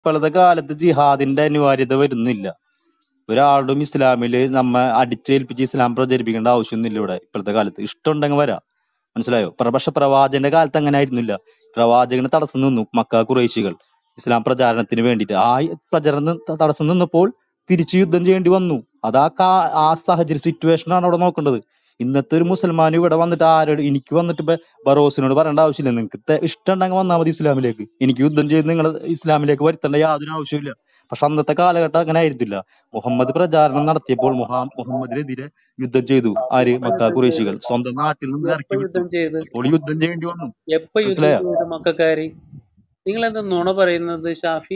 ഇപ്പോഴത്തെ കാലത്ത് ജിഹാദിന്റെ അനിവാര്യത വരുന്നില്ല ഒരാളും ഇസ്ലാമില് നമ്മ അടിച്ചേൽപ്പിച്ച് ഇസ്ലാം പ്രചരിപ്പിക്കേണ്ട ആവശ്യമൊന്നുമില്ല ഇവിടെ ഇപ്പോഴത്തെ കാലത്ത് ഇഷ്ടമുണ്ടെങ്കിൽ വരാം മനസ്സിലായോ പ്ര- പക്ഷെ പ്രവാചകന്റെ കാലത്ത് അങ്ങനെ ആയിരുന്നില്ല പ്രവാചകന് തടസ്സം നിന്നു മക്ക കുറേശികൾ ഇസ്ലാം പ്രചാരണത്തിന് വേണ്ടിയിട്ട് ആ പ്രചരണം ത- തടസ്സം നിന്നപ്പോൾ തിരിച്ചു യുദ്ധം ചെയ്യേണ്ടി വന്നു അതാ കാ ആ സാഹചര്യ സിറ്റുവേഷൻ ആണ് അവിടെ നോക്കേണ്ടത് ഇന്നത്തെ ഒരു മുസൽമാൻ ഇവിടെ വന്നിട്ട് ആരോട് എനിക്ക് വന്നിട്ട് ഇപ്പൊ ബറോസിനോട് പറയേണ്ട ആവശ്യമില്ല നിങ്ങൾക്ക് ഇഷ്ടം ഉണ്ടെങ്കിൽ വന്നാൽ മതി ഇസ്ലാമിലേക്ക് എനിക്ക് യുദ്ധം ചെയ്ത് നിങ്ങൾ ഇസ്ലാമിലേക്ക് വരുത്തേണ്ട യാതൊരു ആവശ്യമില്ല പക്ഷെ അന്നത്തെ കാലഘട്ടം അങ്ങനെ ആയിരുന്നില്ല മുഹമ്മദ് പ്രചാരണം നടത്തിയപ്പോൾ മുഹാ മുഹമ്മദിനെതിരെ യുദ്ധം ചെയ്തു ആര് മക്ക കുറേശികൾ സ്വന്തം നാട്ടിൽ നിന്ന് എപ്പോ ഇറക്കി വിട്ടു യുദ്ധം ചെയ്ത് അപ്പോൾ യുദ്ധം ചെയ്യേണ്ടി വന്നു എപ്പോ യുദ്ധം മനസ്സിലായോ ചെയ്ത് മക്കാര് നിങ്ങൾ എന്താ നുണ പറയുന്നത് ഷാഫി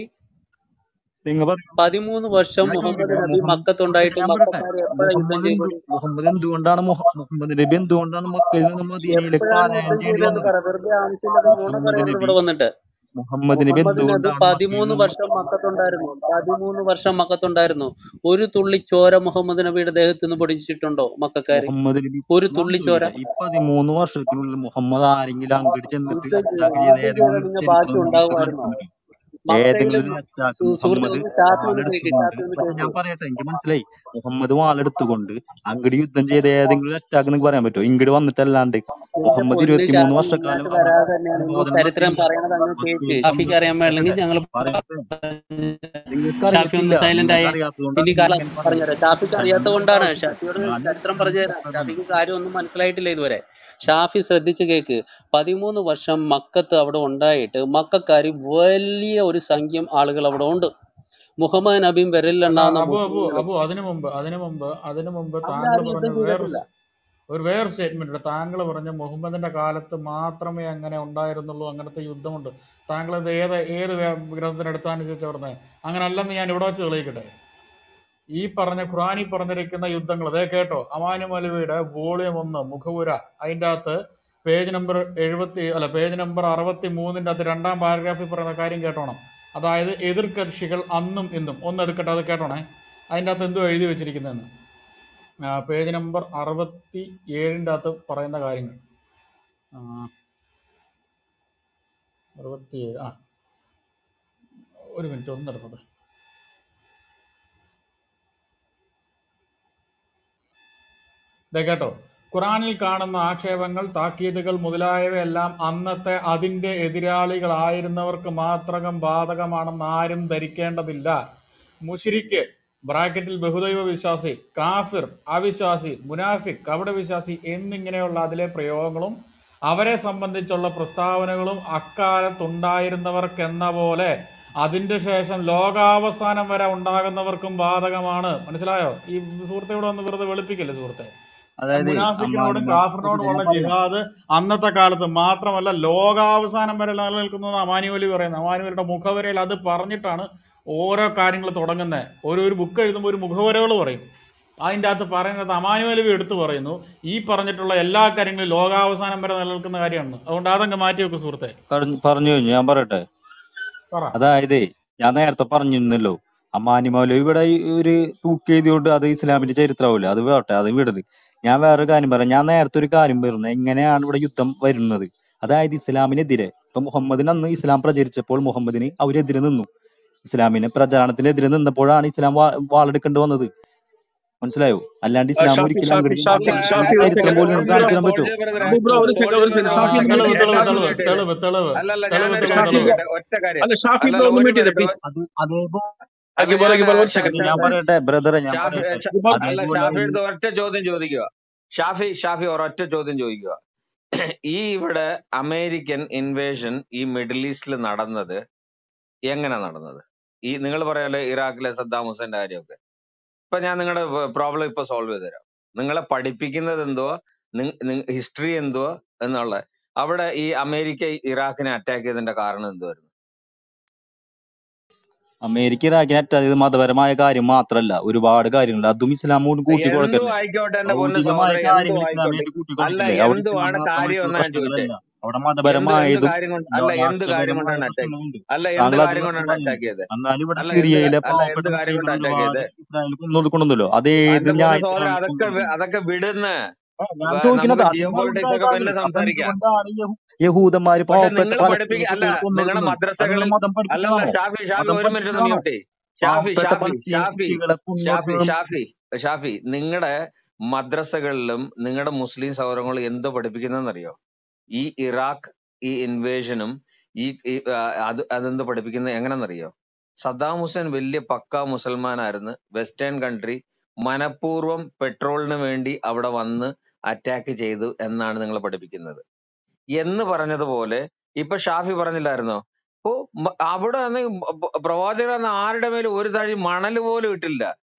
നിങ്ങൾ പറയൂ പതിമൂന്ന് വർഷം ഞാൻ മുഹമ്മദ് ചോദിക്കട്ടെ നബി മുഹമ്മദ് മക്കത്തുണ്ടായിട്ട് ഞാൻ പറയട്ടെ മക്കക്കാര് എപ്പോഴാ യുദ്ധം മുഹമ്മദ് എന്തു ചെയ്തത് മുഹമ്മദ് എന്തുകൊണ്ടാണ് മുഹ- മുഹമ്മദ് നബി എന്തുകൊണ്ടാണ് മക്കയിൽ നിന്ന് മദീനയിലേക്ക് എപ്പോഴാണ് പാലായനം യുദ്ധം ചെയ്യേണ്ടി ചെയ്തതെന്ന് വന്നത് പറ വെറുതെ ആവശ്യമില്ലാതെ നുണ മുഹമ്മദ് പറയരുത് നബി ഇവിടെ വന്നിട്ട് മുഹമ്മദ് നബി മുഹമ്മദ് നബി എന്തുകൊണ്ടാണ് മക്കയിൽ പതിമൂന്ന് നിന്ന് വർഷം മക്കത്തുണ്ടായിരുന്നു പതിമൂന്ന് വർഷം മക്കത്തുണ്ടായിരുന്നു ഒരു തുള്ളി ചോര മുഹമ്മദ് നബിയുടെ ദേഹത്ത് നിന്ന് പൊടിച്ചിട്ടുണ്ടോ മക്കാര് മുഹമ്മദ് നബി ഒരു ഞാൻ തുള്ളി ചോര ചോദിക്കട്ടെ ഈ പതിമൂന്ന് വർഷത്തിനുള്ളിൽ മുഹമ്മദ് ആരെങ്കിലും അങ്ങോട്ട് ചെന്നിട്ട് യുദ്ധം ചെയ്തു അറ്റാക്ക് ചെയ്ത യുദ്ധം ചെയ്ത ഏതെങ്കിലും നിങ്ങൾ ചരിത്രം ബാക്കി നിങ്ങൾ ഉണ്ടാകുമായിരുന്നോ എടുക്കുന്നുണ്ടോ മക്കയില് ഏതെങ്കിലും ഒരു അറ്റാക്ക് സു- സുഹൃത്തെ മുഹമ്മദ് ഒന്ന് ഷാഫി ഒന്ന് കേക്ക് വാളെടുത്തുകൊണ്ട് ഷാഫി ഒന്ന് പക്ഷെ ഞാൻ കേക്ക് പറയട്ടെ എനിക്ക് മനസ്സിലായി മുഹമ്മദ് വാളെടുത്തുകൊണ്ട് അങ്ങോട്ട് യുദ്ധം ചെയ്ത ഏതെങ്കിലും ഒരു അറ്റാക്ക് നിങ്ങൾക്ക് പറയാൻ പറ്റുമോ ഇങ്ങോട്ട് വന്നിട്ടല്ലാണ്ട് എന്റെ മുഹമ്മദ് പൊന്ന് ഇരുപത്തിമൂന്ന് ഷാഫി വർഷക്കാലം ഇങ്ങോട്ട് അവിടെ വരാതെ തന്നെയാണ് ഈ പ്രബോധനം ചരിത്രം നടത്തിയില്ല പറയണത് അങ്ങ് കേക്ക് മക്കയിൽ ഷാഫിക്ക് വന്ന് അറിയാൻ പാടില്ലെങ്കിൽ പറയട്ടെ ഞങ്ങൾ പറയട്ടെ നിങ്ങൾക്ക് ഷാഫി ഒന്ന് അറിയത്തില്ല സൈലന്റ് നിങ്ങൾക്ക് ആയി അറിയാത്തതുകൊണ്ടാണ് ഇനി നിങ്ങൾ കാലം ഇങ്ങനെ പറഞ്ഞുതരാം പറയുന്നത് ഷാഫിക്ക് അറിയാത്ത സൈലന്റ് കൊണ്ടാണ് ആവശ്യം ഷാഫിയോട് ഞാൻ ചരിത്രം പറഞ്ഞുതരാം പറഞ്ഞത് ഷാഫിക്ക് കാര്യമൊന്നും മനസ്സിലായിട്ടില്ല ഇതുവരെ ഷാഫി ശ്രദ്ധിച്ച് കേക്ക് പതിമൂന്ന് വർഷം മക്കത്ത് അവിടെ ഉണ്ടായിട്ട് മക്കാര് വലിയ ഒരു സംഖ്യം ആളുകൾ അവിടെ ഉണ്ട് മുഹമ്മദ് നബിയും അല്ല വിരലിലെണ്ണാവുന്ന അബു അബു മുസ്ലിങ്ങളും അബു അതിനു മുമ്പ് അതിനു മുമ്പ് അതിനു മുമ്പ് താങ്കൾ അവരാരും പറഞ്ഞ യുദ്ധം വേറൊരു ചെയ്തിട്ടില്ല ഒരു വേറെ സ്റ്റേറ്റ്മെന്റ് ഉണ്ട് താങ്കൾ പറഞ്ഞ മുഹമ്മദിന്റെ കാലത്ത് മാത്രമേ അങ്ങനെ ഉണ്ടായിരുന്നുള്ളൂ അങ്ങനത്തെ യുദ്ധമുണ്ട് താങ്കൾ ഇത് ഏത് ഏത് വേ- ഗ്രന്ഥത്തിനടുത്താണ് ചോദിച്ചു പറഞ്ഞത് അങ്ങനെ അല്ലെന്ന് ഞാൻ ഇവിടെ വെച്ച് തെളിയിക്കട്ടെ ഈ പറഞ്ഞ ഖുറാനി പറഞ്ഞിരിക്കുന്ന യുദ്ധങ്ങൾ അതേ കേട്ടോ അമാനു മൗലവിയുടെ വോളിയം ഒന്ന് മുഖവുര അതിൻ്റെ അകത്ത് പേജ് നമ്പർ എഴുപത്തി അല്ല പേജ് നമ്പർ അറുപത്തി മൂന്നിൻ്റെ അകത്ത് രണ്ടാം പാരഗ്രാഫിൽ പറയുന്ന കാര്യം കേട്ടോണം അതായത് എതിർകക്ഷികൾ അന്നും ഇന്നും ഒന്ന് എടുക്കട്ടെ അത് കേട്ടോണേ അതിൻ്റെ അകത്ത് എന്തോ എഴുതി വെച്ചിരിക്കുന്നതെന്ന് ആ, പേജ് നമ്പർ അറുപത്തി ഏഴിൻ്റെ അകത്ത് പറയുന്ന കാര്യങ്ങൾ ആ, അറുപത്തിയേഴ് ആ ഒരു മിനിറ്റ് ഒന്ന് എടുക്കട്ടെ ദേ കേട്ടോ ഖുറാനിൽ കാണുന്ന ആക്ഷേപങ്ങൾ താക്കീതുകൾ മുതലായവയെല്ലാം അന്നത്തെ അതിന്റെ എതിരാളികളായിരുന്നവർക്ക് മാത്രം ബാധകമാണെന്ന് ആരും ധരിക്കേണ്ടതില്ല മുഷിരിക്ക് ബ്രാക്കറ്റിൽ ബഹുദൈവ വിശ്വാസി കാഫിർ അവിശ്വാസി മുനാഫിക് കപട വിശ്വാസി എന്നിങ്ങനെയുള്ള അതിലെ പ്രയോഗങ്ങളും അവരെ സംബന്ധിച്ചുള്ള പ്രസ്താവനകളും അക്കാലത്തുണ്ടായിരുന്നവർക്കെന്ന പോലെ അതിന്റെ ശേഷം ലോകാവസാനം വരെ ഉണ്ടാകുന്നവർക്കും ബാധകമാണ് മനസ്സിലായോ ഈ സുഹൃത്തെ ഒന്ന് വെറുതെ വെളുപ്പിക്കല്ലേ സുഹൃത്തെ അതായത് മുനാഫിക്കിനോടും അമ്മാനിമാർ കാഫറിനോടുമുള്ള ഞാൻ പറയാം ജിഹാദ് അന്നത്തെ കാലത്ത് മാത്രമല്ല ലോകാവസാനം വരെ നിലനിൽക്കുന്നത് അമാനുവലി പറയുന്നത് അമാനുവലിയുടെ മുഖവരയിൽ അത് പറഞ്ഞിട്ടാണ് ഓരോ കാര്യങ്ങൾ തുടങ്ങുന്നത് ഓരോ ഒരു ബുക്ക് എഴുതുമ്പോൾ ഒരു മുഖവരകൾ പറയും അതിൻ്റെ അകത്ത് പറയുന്നത് അമാനുവലവി എടുത്തു പറയുന്നു ഈ പറഞ്ഞിട്ടുള്ള എല്ലാ കാര്യങ്ങളും ലോകാവസാനം വരെ നിലനിൽക്കുന്ന കാര്യമാണ് അതുകൊണ്ട് അതങ്ങ് മാറ്റി വെക്കും സുഹൃത്തെ പറഞ്ഞു പറഞ്ഞു കഴിഞ്ഞു ഞാൻ പറയട്ടെ പറ അതായത് ഞാൻ നേരത്തെ പറഞ്ഞിരുന്നല്ലോ അമ്മാനിമൗലവി ഇവിടെ ഈ ഒരു തൂക്കെഴുതിയോണ്ട് അത് ഇസ്ലാമിന്റെ ചരിത്രമാവില്ല അത് വേട്ടെ അത് വിടത് ഞാൻ വേറൊരു കാര്യം പറയാം ഞാൻ നേരത്തെ ഒരു കാര്യം പറഞ്ഞു എങ്ങനെയാണ് ഇവിടെ യുദ്ധം വരുന്നത് അതായത് ഇസ്ലാമിനെതിരെ ഇപ്പൊ മുഹമ്മദിന് അന്ന് ഇസ്ലാം പ്രചരിച്ചപ്പോൾ മുഹമ്മദിന് അവരെതിരെ നിന്നു ഇസ്ലാമിനെ പ്രചാരണത്തിനെതിരെ നിന്നപ്പോഴാണ് ഇസ്ലാം വാ വാളെടുക്കേണ്ടി വന്നത് മനസ്സിലായോ അല്ലാണ്ട് ആ, ഇസ്ലാം ഷാഫി ഒരിക്കലും ഷാഫി അങ്ങോട്ട് ഷാഫി ഒരു ഷാഫി ഒരു ചരിത്രം സെക്കൻഡ് പോലും നിങ്ങൾക്ക് കാണിച്ചു തരാൻ പറ്റുമോ അബു ബ്രോ ഒരു സെക്കൻഡ് ഒരു സെക്കൻഡ് ആ ഷാഫി ഒന്ന് തെളിവ് മ്യൂട്ട് ചെയ്തേ തെളിവ് ഷാഫി തെളിവ് തെളിവ് തെളിവ് അല്ലല്ല തെളിവ് ഞാനൊരു തെളിവ് ഷാഫി കാര്യം തെളിവ് ചോദിക്കട്ടെ ഒറ്റ കാര്യം അല്ല ഷാഫി അല്ലല്ല ബ്രോ ഒന്ന് ഒരു മ്യൂട്ട് ചെയ്തേ മിനിറ്റ് പ്ലീസ് അത് അതേപോലെ അല്ല അകിബർ ഞാൻ അകിബർ ഒരു അത് സെക്കൻഡ് ഞാൻ പറയട്ടെ ബ്രദറെ ഞാൻ ഷാഫി പറയട്ടെ ഷാ- അകിബർ അല്ല അതേപോലെ ഷാഫി ഈ എടുത്ത് ഒറ്റ ചോദ്യം ചോദിക്കുക ഷാഫി ഷാഫി ഒരൊറ്റ ചോദ്യം ചോദിക്കുക ഈ ഇവിടെ അമേരിക്കൻ ഇൻവേഷൻ ഈ മിഡിൽ ഈസ്റ്റിൽ നടന്നത് എങ്ങനെ നടന്നത് ഈ നിങ്ങൾ പറയാലോ ഇറാഖിലെ സദ്ദാം ഹുസൈന്റെ കാര്യമൊക്കെ ഇപ്പൊ ഞാൻ നിങ്ങളുടെ പ്രോബ്ലം ഇപ്പൊ സോൾവ് ചെയ്ത് തരാം നിങ്ങളെ പഠിപ്പിക്കുന്നത് എന്തോ ഹിസ്റ്ററി എന്തോ എന്നുള്ള അവിടെ ഈ അമേരിക്ക ഇറാഖിനെ അറ്റാക്ക് ചെയ്തതിന്റെ കാരണം എന്തുവായിരുന്നു അമേരിക്ക ഇറാഖിനെ അറ്റാക്ക് ചെയ്തത് മതപരമായ കാര്യം മാത്രമല്ല ഒരുപാട് കാര്യങ്ങളുണ്ട് അതും ഇസ്ലാമോട് എന്തും കൂട്ടിക്കുഴക്കല്ലേ ആയിക്കോട്ടെ എന്റെ പൊന്ന് ഭൗതികമായ സഹോദരൻ എന്തും കാര്യങ്ങൾ ആയിക്കോട്ടെ ഇസ്ലാമിയായിട്ട് അല്ല കൂട്ടിക്കുഴക്കില്ലേ അവിടെ ഇസ്ലാം എന്തുവാണ് കാര്യം മാത്രമായിട്ടുള്ള എന്നാ ഞാൻ ചോദിച്ചേ പ്രശ്നങ്ങളല്ല അവിടെ എന്ത് എന്ത് മതപരമായതും കാര്യം കൊണ്ട് അല്ല എന്ത് കാര്യം രാഷ്ട്രപരമായ കൊണ്ടാണ് അറ്റാക്ക് പ്രശ്നങ്ങളുണ്ട് അല്ല എന്ത് താങ്കൾ അത് കാര്യം കൊണ്ടാണ് പറഞ്ഞു അറ്റാക്ക് ചെയ്തത് എന്നാൽ ഇവിടെ അല്ല എന്ത് സിറിയയിലെ അല്ല എന്ത് പാവപ്പെട്ട കാര്യം സ്ത്രീകൾ കൊണ്ട് അറ്റാക്ക് ഒരുപാട് ചെയ്തത് ഇസ്രായേൽ കൊന്നൊടുക്കണമെന്നല്ലോ അതേത് എന്റെ പൊന്ന് സഹോദരൻ ന്യായത്തിലാണ് അതൊക്കെ വി- കൊന്നൊടുക്കുന്നത് അതൊക്കെ വിടുന്ന് ഏ, ഞാൻ വ- ചോദിക്കുന്നത് നമുക്ക് അത് ജിയോ നിങ്ങൾ പൊളിറ്റിക്സ് ഒക്കെ മനസ്സിലാക്കാതെ പിന്നെ അപ്പൊ സംസാരിക്കാം എന്തുകൊണ്ടാണ് യഹൂ- യഹൂദന്മാര് പക്ഷെ പാവപ്പെട്ട നിങ്ങൾ പലസ്തീൻ പഠിപ്പിക്ക അല്ല കുട്ടികളെ നിങ്ങളുടെ കൊന്നൊടുക്കുന്നത് അത് നിങ്ങൾ മദ്രസകളിൽ മതം അല്ലല്ല പഠിപ്പിച്ചതാണോ ഷാഫി ഷാഫി മതം ഒരു മിനിറ്റ് ഒന്ന് പഠിപ്പിച്ചതാണോ മ്യൂട്ട് ചെയ്യ്. ഷാഫി പാവപ്പെട്ട ഷാഫി പലസ്തീൻ ഷാഫി കുട്ടികളെ ഷാഫി കൊന്നൊടുക്കുന്നത് ഷാഫി ഷാഫി നിങ്ങളുടെ മദ്രസകളിലും നിങ്ങളുടെ മുസ്ലിം സൗരങ്ങളും എന്ത് പഠിപ്പിക്കുന്നതെന്നറിയോ ഈ ഇറാഖ് ഈ ഇൻവേഷനും ഈ ഈ, ആ, അത് അതെന്ത് പഠിപ്പിക്കുന്നത് എങ്ങനെയെന്നറിയോ സദ്ദാം ഹുസൈൻ വലിയ പക്ക മുസൽമാനായിരുന്നു വെസ്റ്റേൺ കൺട്രി മനഃപൂർവ്വം പെട്രോളിന് വേണ്ടി അവിടെ വന്ന് അറ്റാക്ക് ചെയ്തു എന്നാണ് നിങ്ങൾ പഠിപ്പിക്കുന്നത് എന്ന് പറഞ്ഞതുപോലെ ഇപ്പൊ ഷാഫി പറഞ്ഞില്ലായിരുന്നോ ഓ മ- അവിടെ നിന്ന് പ്രവാചകൻ ആരുടെ മേലും ഒരു തഴി മണൽ പോലും ഇട്ടില്ല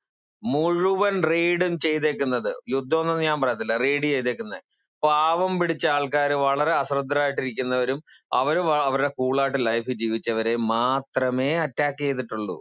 മുഴുവൻ റെയ്ഡും ചെയ്തേക്കുന്നത് യുദ്ധമൊന്നും ഞാൻ പറയത്തില്ല റെയ്ഡ് ചെയ്തേക്കുന്നത് പാവം പിടിച്ച ആൾക്കാർ വളരെ അശ്രദ്ധരായിട്ടിരിക്കുന്നവരും അവര് വ- അവരുടെ കൂളായിട്ട് ലൈഫ് ജീവിച്ചവരെ മാത്രമേ അറ്റാക്ക് ചെയ്തിട്ടുള്ളൂ